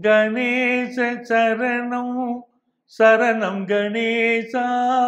கணேச சரணம் சரணம் கணேசா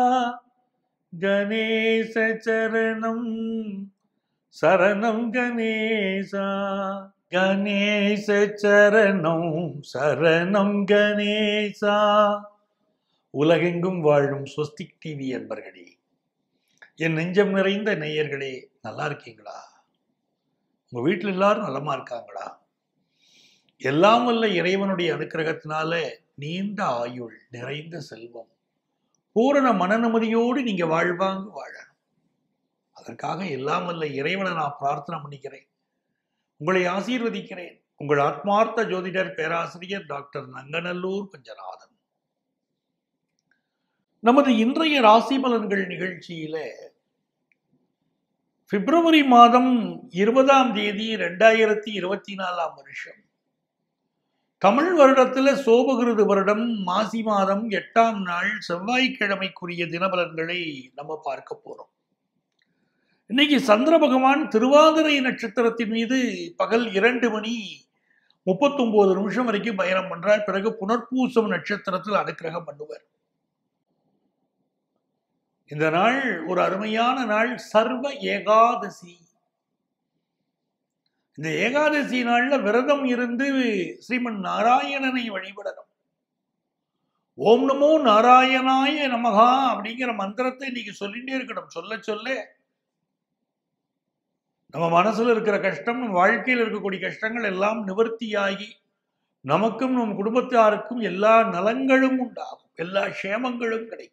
கணேச சரணம் சரணம் கணேசா கணேச சரணம் சரணம் கணேசா உலகெங்கும் வாழும் ஸ்வஸ்திக் டிவி என்பர்களே என் நெஞ்சம் நிறைந்த நேயர்களே நல்லா இருக்கீங்களா உங்க வீட்டில் எல்லாரும் நலமா இருக்காங்களா எல்லாம் வல்ல இறைவனுடைய அனுக்கிரகத்தினால நீண்ட ஆயுள் நிறைந்த செல்வம் பூரண மனநிம்மதியோடு நீங்க வாழ்வாங்க வாழணும் அதற்காக எல்லாம் வல்ல இறைவனை நான் பிரார்த்தனை பண்ணிக்கிறேன் உங்களை ஆசீர்வதிக்கிறேன் உங்கள் ஆத்மார்த்த ஜோதிடர் பேராசிரியர் டாக்டர் நங்கநல்லூர் பஞ்சநாதன் நமது இன்றைய ராசி பலன்கள் நிகழ்ச்சியில பிப்ரவரி மாதம் இருபதாம் தேதி ரெண்டாயிரத்தி இருபத்தி நாலாம் வருஷம் தமிழ் வருடத்துல சோபகிருது வருடம் மாசி மாதம் எட்டாம் நாள் செவ்வாய்க்கிழமைக்குரிய தினபலன்களை நம்ம பார்க்க போறோம் இன்னைக்கு சந்திர பகவான் திருவாதிரை நட்சத்திரத்தின் மீது பகல் இரண்டு மணி முப்பத்தொன்பது நிமிஷம் வரைக்கும் பயணம் பண்றார் பிறகு புனர்பூசம் நட்சத்திரத்தில் அனுக்கிரகம் பண்ணுவார் இந்த நாள் ஒரு அருமையான நாள் சர்வ ஏகாதசி இந்த ஏகாதசி நாள்ல விரதம் இருந்து ஸ்ரீமன் நாராயணனை வழிபடணும் ஓம் நமோ நாராயணாய நமகா அப்படிங்கிற மந்திரத்தை இன்னைக்கு சொல்லிட்டே இருக்கணும் சொல்ல சொல்ல நம்ம மனசுல இருக்கிற கஷ்டம் நம்ம வாழ்க்கையில் இருக்கக்கூடிய கஷ்டங்கள் எல்லாம் நிவர்த்தியாகி நமக்கும் நம் குடும்பத்தாருக்கும் எல்லா நலங்களும் உண்டாகும் எல்லா க்ஷேமங்களும் கிடைக்கும்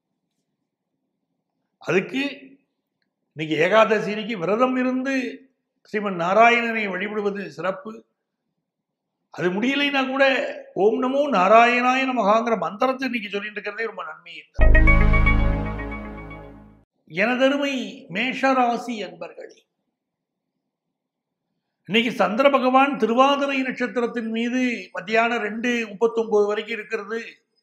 அதுக்கு இன்னைக்கு ஏகாதசி இன்னைக்கு விரதம் இருந்து ஸ்ரீமன் நாராயணனை வழிபடுவது சிறப்பு அது முடியலைன்னா கூட ஓம் நமோ நாராயணாய நமகாங்கிற மந்திரத்தை இன்னைக்கு சொல்லிட்டு இருக்கிறதே ரொம்ப நன்மையை தரும். எனதருமை மேஷராசி என்பர்களே இன்னைக்கு சந்திர பகவான் திருவாதிரை நட்சத்திரத்தின் மீது மத்தியானம் ரெண்டு முப்பத்தொன்பது வரைக்கும் இருக்கிறது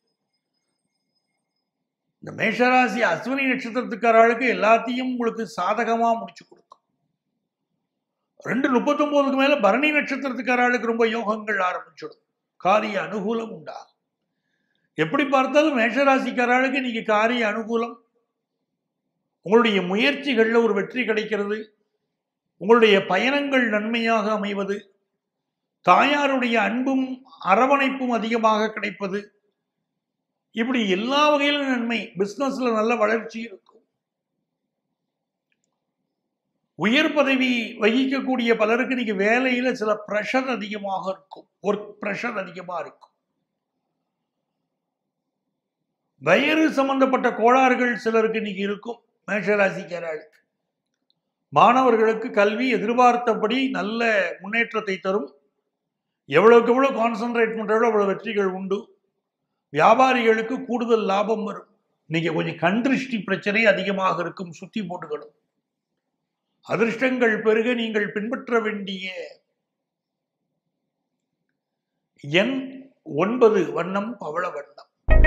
இந்த மேஷராசி அஸ்வினி நட்சத்திரத்துக்காரர்களுக்கு எல்லாத்தையும் உங்களுக்கு சாதகமா முடிச்சு கொடுக்கும் ரெண்டு முப்பத்தொன்பதுக்கு மேல பரணி நட்சத்திரத்துக்காரர்களுக்கு ரொம்ப யோகங்கள் ஆரம்பிச்சிடும் காரிய அனுகூலம் உண்டாகும் எப்படி பார்த்தாலும் மேஷராசிக்காரர்களுக்கு இன்னைக்கு காரிய அனுகூலம் உங்களுடைய முயற்சிகள்ல ஒரு வெற்றி கிடைக்கிறது உங்களுடைய பயணங்கள் நன்மையாக அமைவது தாயாருடைய அன்பும் அரவணைப்பும் அதிகமாக கிடைப்பது இப்படி எல்லா வகையிலும் நன்மை பிசினஸ்ல நல்ல வளர்ச்சி இருக்கும் உயர் பதவி வகிக்கக்கூடிய பலருக்கு இன்னைக்கு வேலையில சில ப்ரெஷர் அதிகமாக இருக்கும் ஒர்க் ப்ரெஷர் அதிகமா இருக்கும் வயிறு சம்பந்தப்பட்ட கோளாறுகள் சிலருக்கு இன்னைக்கு இருக்கும் மேஷராசிக்காரர்களுக்கு மாணவர்களுக்கு கல்வி எதிர்பார்த்தபடி நல்ல முன்னேற்றத்தை தரும் எவ்வளவுக்கு எவ்வளவு கான்சென்ட்ரேட் பண்றதோ அவ்வளவு வெற்றிகள் உண்டு வியாபாரிகளுக்கு கூடுதல் லாபம் வரும் இன்னைக்கு கொஞ்சம் கண்திருஷ்டி பிரச்சனை அதிகமாக இருக்கும் சுத்தி போட்டுக்கணும் அதிர்ஷ்டங்கள் பெருக நீங்கள் பின்பற்ற வேண்டிய எண் ஒன்பது வண்ணம் பவள வண்ணம்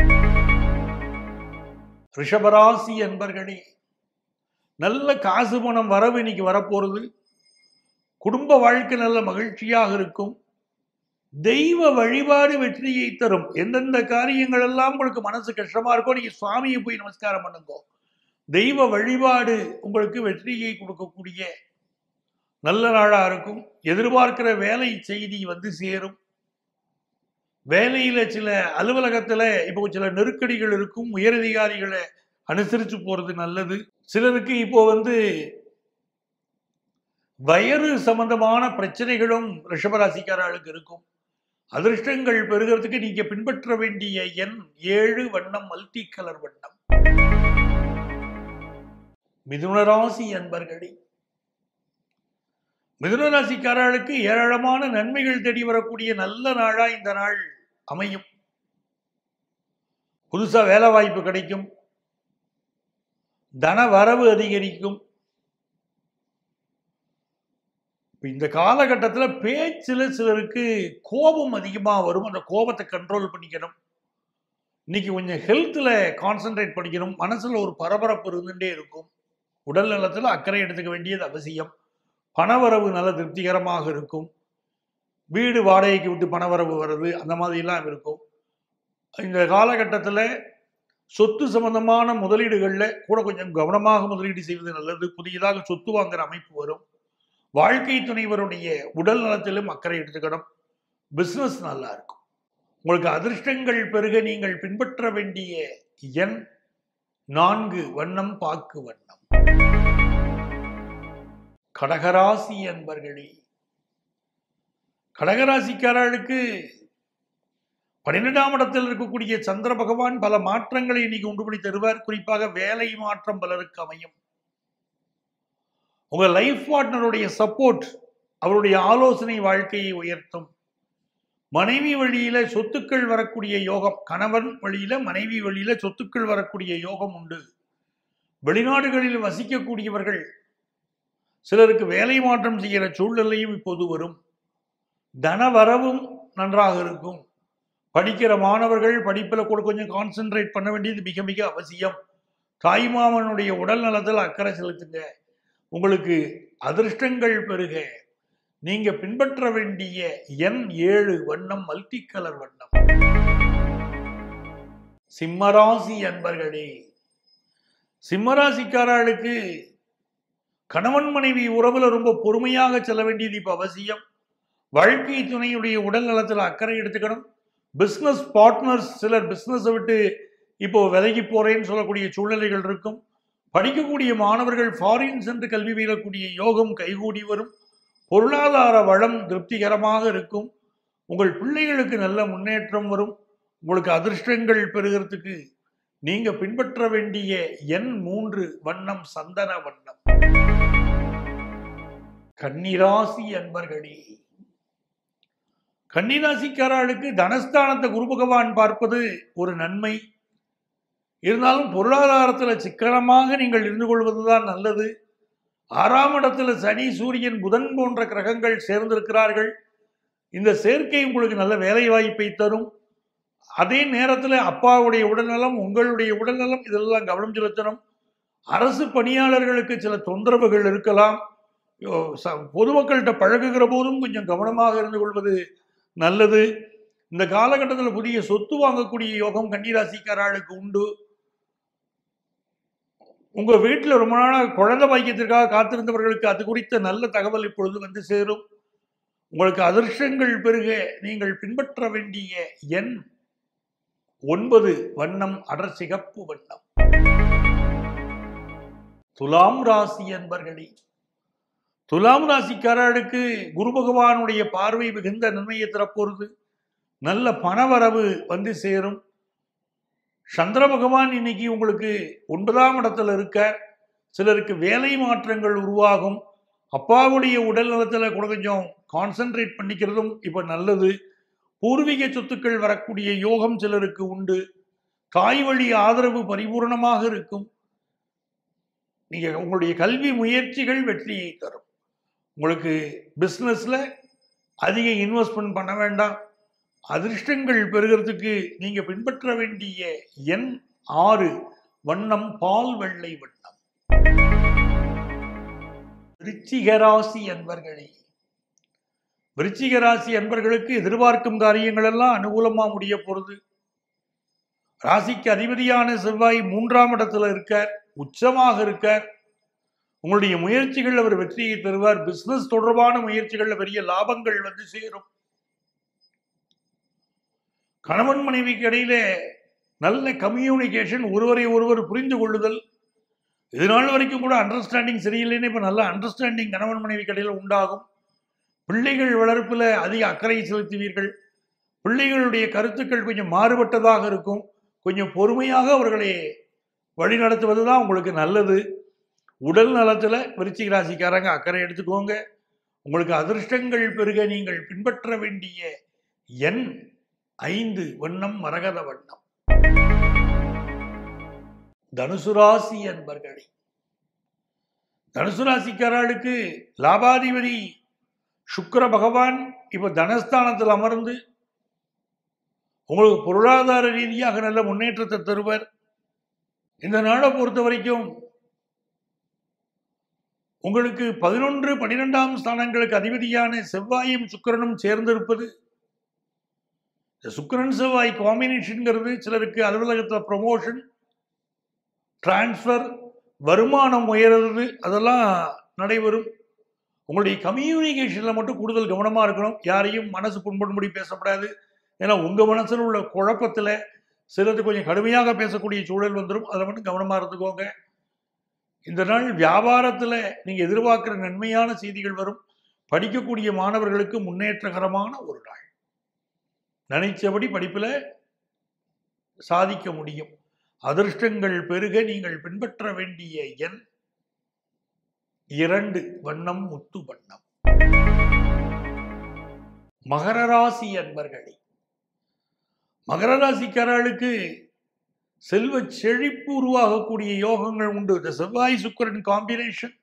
ரிஷபராசி என்பர்களே நல்ல காசு பணம் வரவு இன்னைக்கு வரப்போறது குடும்ப வாழ்க்கை நல்ல மகிழ்ச்சியாக இருக்கும் தெய்வ வழிபாடு வெற்றியை தரும் எந்தெந்த காரியங்கள் எல்லாம் உங்களுக்கு மனசு கஷ்டமா இருக்கோ நீங்க சுவாமியை போய் நமஸ்காரம் பண்ணுங்க தெய்வ வழிபாடு உங்களுக்கு வெற்றியை கொடுக்கக்கூடிய நல்ல நாளா இருக்கும் எதிர்பார்க்கிற வேலை செய்தி வந்து சேரும் வேலையில சில அலுவலகத்துல இப்போ சில நெருக்கடிகள் இருக்கும் உயரதிகாரிகளை அனுசரிச்சு போறது நல்லது சிலருக்கு இப்போ வந்து வயறு சம்பந்தமான பிரச்சனைகளும் ரிஷபராசிக்காரர்களுக்கு இருக்கும் அதிர்ஷ்டங்கள் பெறுகிறதுக்கு நீங்க பின்பற்ற வேண்டிய எண் ஏழு வண்ணம் மல்டி கலர் வண்ணம் மிதுனராசி அன்பர்களே மிதுனராசிக்காரர்களுக்கு ஏராளமான நன்மைகள் தேடி வரக்கூடிய நல்ல நாளா இந்த நாள் அமையும் புதுசா வேலை வாய்ப்பு கிடைக்கும் தன வரவு அதிகரிக்கும் இப்ப இந்த காலகட்டத்தில் பேச்சில் சிலருக்கு கோபம் அதிகமாக வரும் அந்த கோபத்தை கண்ட்ரோல் பண்ணிக்கணும் இன்னைக்கு கொஞ்சம் ஹெல்த்தில் கான்சென்ட்ரேட் பண்ணிக்கணும் மனசில் ஒரு பரபரப்பு இருந்துகிட்டே இருக்கும் உடல் நலத்தில் அக்கறை எடுத்துக்க வேண்டியது அவசியம் பணவரவு நல்ல திருப்திகரமாக இருக்கும் வீடு வாடகைக்கு விட்டு பணவரவு வர்றது அந்த மாதிரிலாம் இருக்கும் இந்த காலகட்டத்தில் சொத்து சம்பந்தமான முதலீடுகளில் கூட கொஞ்சம் கவனமாக முதலீடு செய்வது நல்லது புதியதாக சொத்து வாங்குற அமைப்பு வரும் வாழ்க்கை துணைவருடைய உடல் நலத்திலும் அக்கறை எடுத்துக்கணும் பிஸ்னஸ் நல்லா இருக்கும் உங்களுக்கு அதிர்ஷ்டங்கள் பெருக நீங்கள் பின்பற்ற வேண்டிய எண் நான்கு வண்ணம் பாக்கு வண்ணம் கடகராசி அன்பர்களே கடகராசிக்காரர்களுக்கு பன்னிரெண்டாம் இடத்தில் இருக்கக்கூடிய சந்திர பகவான் பல மாற்றங்களை இன்னைக்கு உண்டு பண்ணி தருவார் குறிப்பாக வேலை மாற்றம் பலருக்கு அமையும் உங்க லைஃப் பார்ட்னருடைய சப்போர்ட் அவருடைய ஆலோசனை வாழ்க்கையை உயர்த்தும் மனைவி வழியில சொத்துக்கள் வரக்கூடிய யோகம் கணவன் வழியில மனைவி வழியில சொத்துக்கள் வரக்கூடிய யோகம் உண்டு வெளிநாடுகளில் வசிக்கக்கூடியவர்கள் சிலருக்கு வேலை மாற்றம் செய்கிற சூழ்நிலையும் இப்போது வரும் தனவரவும் நன்றாக இருக்கும் படிக்கிற மாணவர்கள் படிப்பில் கூட கொஞ்சம் கான்சென்ட்ரேட் பண்ண வேண்டியது மிக மிக அவசியம் தாய்மாமனுடைய உடல் நலத்தில் அக்கறை செலுத்துங்க உங்களுக்கு அதிர்ஷ்டங்கள் பெருக நீங்க பின்பற்ற வேண்டிய எண் ஏழு வண்ணம் மல்டி கலர் வண்ணம் சிம்மராசி அன்பர்களே சிம்மராசிக்காரர்களுக்கு கணவன் மனைவி உறவுல ரொம்ப பொறுமையாக செல்ல வேண்டியது இப்ப அவசியம் வாழ்க்கை துணையுடைய உடல் நலத்தில் அக்கறை எடுத்துக்கணும் பிஸ்னஸ் பார்ட்னர்ஸ் சிலர் பிஸ்னஸை விட்டு இப்போ விலகி போறேன்னு சொல்லக்கூடிய சூழ்நிலைகள் இருக்கும் படிக்கக்கூடிய மாணவர்கள் ஃபாரின் சென்று கல்வி பயிலக்கூடிய யோகம் கைகூடி வரும் பொருளாதார வளம் திருப்திகரமாக இருக்கும் உங்கள் பிள்ளைகளுக்கு நல்ல முன்னேற்றம் வரும் உங்களுக்கு அதிர்ஷ்டங்கள் பெறுகிறதுக்கு நீங்க பின்பற்ற வேண்டிய எண் மூன்று வண்ணம் சந்தன வண்ணம் கன்னிராசி அன்பர்களே கன்னிராசிக்காரர்களுக்கு தனஸ்தானத்தை குரு பகவான் பார்ப்பது ஒரு நன்மை இருந்தாலும் பொருளாதாரத்தில் சிக்கனமாக நீங்கள் இருந்து கொள்வதுதான் நல்லது ஆறாம் இடத்துல சனி சூரியன் புதன் போன்ற கிரகங்கள் சேர்ந்திருக்கிறார்கள் இந்த சேர்க்கை உங்களுக்கு நல்ல வேலை வாய்ப்பை தரும் அதே நேரத்தில் அப்பாவுடைய உடல்நலம் உங்களுடைய உடல்நலம் இதெல்லாம் கவனம் செலுத்தணும் அரசு பணியாளர்களுக்கு சில தொந்தரவுகள் இருக்கலாம் பொதுமக்கள்கிட்ட பழகுகிற போதும் கொஞ்சம் கவனமாக இருந்து கொள்வது நல்லது இந்த காலகட்டத்தில் புதிய சொத்து வாங்கக்கூடிய யோகம் கன்னிராசிக்காரர்களுக்கு உண்டு உங்க வீட்டில் ரொம்ப நாளாக குழந்தை பாக்கியத்திற்காக காத்திருந்தவர்களுக்கு அது குறித்த நல்ல தகவல் இப்பொழுது வந்து சேரும் உங்களுக்கு அதிர்ஷ்டங்கள் பெருக நீங்கள் பின்பற்ற வேண்டிய எண் ஒன்பது வண்ணம் அடர் சிகப்பு வண்ணம் துலாம் ராசி என்பர்களே துலாம் ராசிக்காரர்களுக்கு குரு பகவானுடைய பார்வை மிகுந்த நன்மையை தரப்போறது நல்ல பணவரவு வந்து சேரும் சந்திர பகவான் இன்னைக்கு உங்களுக்கு ஒன்பதாம் இடத்துல இருக்க சிலருக்கு வேலை மாற்றங்கள் உருவாகும் அப்பாவுடைய உடல் நலத்தில் கூட கொஞ்சம் கான்சென்ட்ரேட் பண்ணிக்கிறதும் இப்போ நல்லது பூர்வீக சொத்துக்கள் வரக்கூடிய யோகம் சிலருக்கு உண்டு தாய் வழி ஆதரவு பரிபூர்ணமாக இருக்கும் நீங்க உங்களுடைய கல்வி முயற்சிகள் வெற்றியை தரும் உங்களுக்கு பிஸ்னஸ்ல அதிக இன்வெஸ்ட்மெண்ட் பண்ண வேண்டாம் அதிர்ஷ்டங்கள் பெறுகிறதுக்கு நீங்க பின்பற்ற வேண்டிய எண் ஆறு வண்ணம் பால் வெள்ளை வண்ணம் விருச்சிகராசி அன்பர்களே விருச்சிகராசி அன்பர்களுக்கு எதிர்பார்க்கும் காரியங்கள் எல்லாம் அனுகூலமா முடிய போறது ராசிக்கு அதிபதியான செவ்வாய் மூன்றாம் இடத்துல இருக்கார் உச்சமாக இருக்கார் உங்களுடைய முயற்சிகள் அவர் வெற்றியை தருவார் பிசினஸ் தொடர்பான முயற்சிகள்ல பெரிய லாபங்கள் வந்து சேரும் கணவன் மனைவிக்கு இடையில நல்ல கம்யூனிகேஷன் ஒருவரை ஒருவர் புரிந்து கொள்ளுதல் இது நாள் வரைக்கும் கூட அண்டர்ஸ்டாண்டிங் சரியில்லைன்னு இப்போ நல்ல அண்டர்ஸ்டாண்டிங் கணவன் மனைவி இடையில உண்டாகும் பிள்ளைகள் வளர்ப்பில் அதிக அக்கறை செலுத்துவீர்கள் பிள்ளைகளுடைய கருத்துக்கள் கொஞ்சம் மாறுபட்டதாக இருக்கும் கொஞ்சம் பொறுமையாக அவர்களை வழி நடத்துவது தான் உங்களுக்கு நல்லது உடல் நலத்தில் விருச்சிக ராசிக்காரங்க அக்கறை எடுத்துக்கோங்க உங்களுக்கு அதிர்ஷ்டங்கள் பெருக நீங்கள் பின்பற்ற வேண்டிய எண் ஐந்து வண்ணம் மரகத வண்ணம் தனுசு ராசி அன்பர்களே தனுசு ராசிக்காரர்களுக்கு லாபாதிபதி சுக்கர பகவான் இப்ப தனஸ்தானத்தில் அமர்ந்து உங்களுக்கு பொருளாதார ரீதியாக நல்ல முன்னேற்றத்தை தருவர் இந்த நாளை பொறுத்த வரைக்கும் உங்களுக்கு பதினொன்று பனிரெண்டாம் ஸ்தானங்களுக்கு அதிபதியான செவ்வாயும் சுக்கிரனும் சேர்ந்திருப்பது இந்த சுக்கிரன் செவ்வாய் காம்பினேஷன்ங்கிறது சிலருக்கு அலுவலகத்தில் ப்ரொமோஷன் டிரான்ஸ்ஃபர் வருமானம் உயர்றது அதெல்லாம் நடைபெறும் உங்களுடைய கம்யூனிகேஷனில் மட்டும் கூடுதல் கவனமாக இருக்கணும் யாரையும் மனசு புண்படும்படி பேசக்கூடாது ஏன்னா உங்கள் மனசில் உள்ள குழப்பத்தில் சிலது கொஞ்சம் கடுமையாக பேசக்கூடிய சூழல் வந்துடும் அதில் மட்டும் கவனமாக இருந்துக்கோங்க இந்த நாள் வியாபாரத்தில் நீங்கள் எதிர்பார்க்குற நன்மையான செய்திகள் வரும் படிக்கக்கூடிய மாணவர்களுக்கு முன்னேற்றகரமான ஒரு நாள் நினைச்சபடி படிப்பில் சாதிக்க முடியும் அதிர்ஷ்டங்கள் பெருக நீங்கள் பின்பற்ற வேண்டிய எண் இரண்டு வண்ணம் முத்து வண்ணம் மகர ராசி அன்பர்களே மகர ராசிக்காரர்களுக்கு செல்வ செழிப்பு உருவாகக்கூடிய யோகங்கள் உண்டு இந்த செவ்வாய் சுக்கரன் காம்பினேஷன்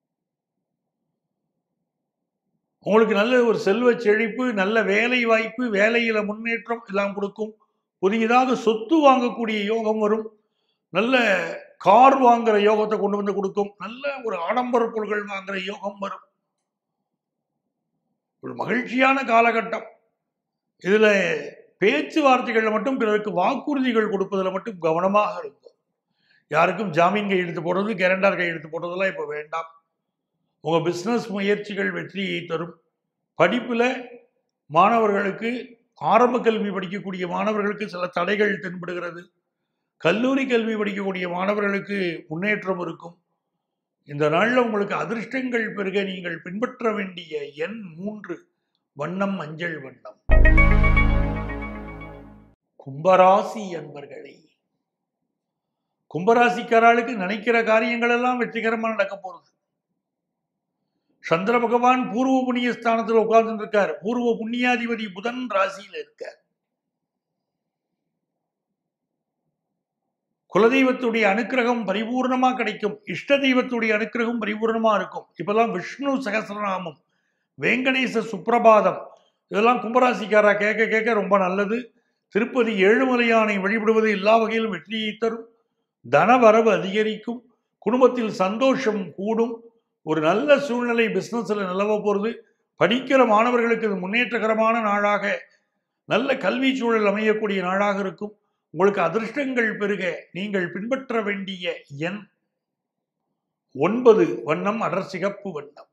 உங்களுக்கு நல்ல ஒரு செல்வ செழிப்பு நல்ல வேலை வாய்ப்பு வேலையில முன்னேற்றம் எல்லாம் கொடுக்கும் புதியதாக சொத்து வாங்கக்கூடிய யோகம் வரும் நல்ல கார் வாங்குற யோகத்தை கொண்டு வந்து கொடுக்கும் நல்ல ஒரு ஆடம்பர பொருட்கள் வாங்குற யோகம் வரும் ஒரு மகிழ்ச்சியான காலகட்டம் இதுல பேச்சுவார்த்தைகளில் மட்டும் பிறருக்கு வாக்குறுதிகள் கொடுப்பதில் மட்டும் கவனமாக இருக்கும் யாருக்கும் ஜாமீன் கையெழுத்து போடுறது கேரண்டார் கையெழுத்து போடுறதெல்லாம் இப்போ வேண்டாம் உங்கள் பிஸ்னஸ் முயற்சிகள் வெற்றியை தரும் படிப்பில் மாணவர்களுக்கு ஆரம்ப கல்வி படிக்கக்கூடிய மாணவர்களுக்கு சில தடைகள் தென்படுகிறது கல்லூரி கல்வி படிக்கக்கூடிய மாணவர்களுக்கு முன்னேற்றம் இருக்கும் இந்த நாளில் உங்களுக்கு அதிர்ஷ்டங்கள் பெருக நீங்கள் பின்பற்ற வேண்டிய எண் மூன்று வண்ணம் மஞ்சள் வண்ணம் கும்பராசி அன்பர்களே கும்பராசிக்காரர்களுக்கு நினைக்கிற காரியங்கள் எல்லாம் வெற்றிகரமா நடக்க போறது சந்திர பகவான் பூர்வ புண்ணிய ஸ்தானத்தில் உட்கார்ந்து இருக்கார் பூர்வ புண்ணியாதிபதி புதன் ராசியில இருக்கார் குலதெய்வத்துடைய அனுக்கிரகம் பரிபூர்ணமா கிடைக்கும் இஷ்ட தெய்வத்துடைய அனுக்கிரகம் பரிபூர்ணமா இருக்கும் இப்பெல்லாம் விஷ்ணு சகசிரநாமம் வெங்கடேச சுப்பிரபாதம் இதெல்லாம் கும்பராசிக்காரா கேட்க கேட்க ரொம்ப நல்லது திருப்பதி ஏழுமலையானை வழிபடுவது எல்லா வகையிலும் வெற்றியை தரும் தனவரவு அதிகரிக்கும் குடும்பத்தில் சந்தோஷம் கூடும் ஒரு நல்ல சூழ்நிலை பிஸ்னஸில் நிலவ போகிறது படிக்கிற மாணவர்களுக்கு இது முன்னேற்றகரமான நாளாக நல்ல கல்வி சூழல் அமையக்கூடிய நாளாக இருக்கும் உங்களுக்கு அதிர்ஷ்டங்கள் பெருக நீங்கள் பின்பற்ற வேண்டிய எண் ஒன்பது வண்ணம் அடர் சிகப்பு வண்ணம்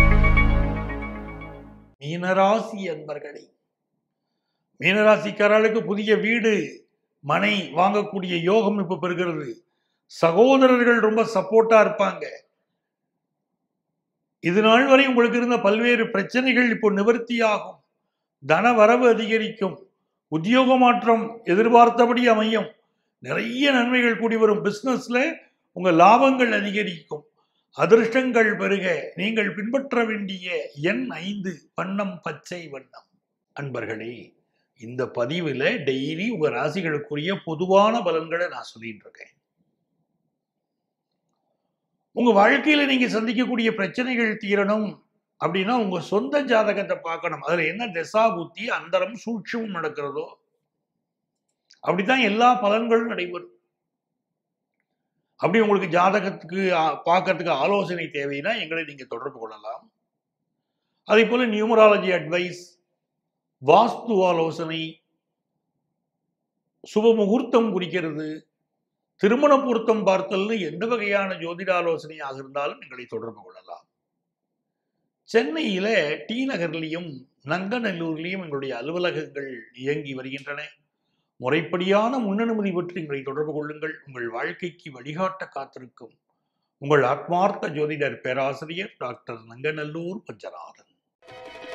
மீனராசி அன்பர்களே மீனராசிக்காரர்களுக்கு புதிய வீடு மனை வாங்கக்கூடிய யோகம் இப்ப பெறுகிறது சகோதரர்கள் ரொம்ப சப்போர்ட்டா இருப்பாங்க இது நாள் வரை உங்களுக்கு இருந்த பல்வேறு பிரச்சனைகள் இப்போ நிவர்த்தியாகும் தன வரவு அதிகரிக்கும் உத்தியோக மாற்றம் எதிர்பார்த்தபடி அமையும் நிறைய நன்மைகள் கூடி வரும் பிசினஸ்ல உங்க லாபங்கள் அதிகரிக்கும் அதிர்ஷ்டங்கள் பெருக நீங்கள் பின்பற்ற வேண்டிய எண் ஐந்து வண்ணம் பச்சை வண்ணம் அன்பர்களே இந்த பதிவில் டெய்லி உங்க ராசிகளுக்குரிய பொதுவான பலன்களை நான் சொல்லிட்டு இருக்கேன் உங்க வாழ்க்கையில நீங்க சந்திக்கக்கூடிய பிரச்சனைகள் தீரணும் அப்படின்னா உங்க சொந்த ஜாதகத்தை பார்க்கணும் அதுல என்ன திசா புத்தி அந்தரம் சூட்சமும் நடக்கிறதோ அப்படித்தான் எல்லா பலன்களும் நடைபெறும் அப்படி உங்களுக்கு ஜாதகத்துக்கு ஆ- பார்க்கறதுக்கு ஆலோசனை தேவைன்னா எங்களை நீங்க தொடர்பு கொள்ளலாம் அதே போல நியூமராலஜி அட்வைஸ் வாஸ்து ஆலோசனை சுப முகூர்த்தம் குறிக்கிறது திருமண பொருத்தம் பார்த்தல்னு எந்த வகையான ஜோதிட ஆலோசனையாக இருந்தாலும் எங்களை தொடர்பு கொள்ளலாம் சென்னையில டி நகர்லையும் நங்கநல்லூர்லையும் எங்களுடைய அலுவலகங்கள் இயங்கி வருகின்றன முறைப்படியான முன்னனுமதி பற்றி எங்களை தொடர்பு கொள்ளுங்கள் உங்கள் வாழ்க்கைக்கு வழிகாட்ட காத்திருக்கும் உங்கள் ஆத்மார்த்த ஜோதிடர் பேராசிரியர் டாக்டர் நங்கநல்லூர் பஞ்சநாதன்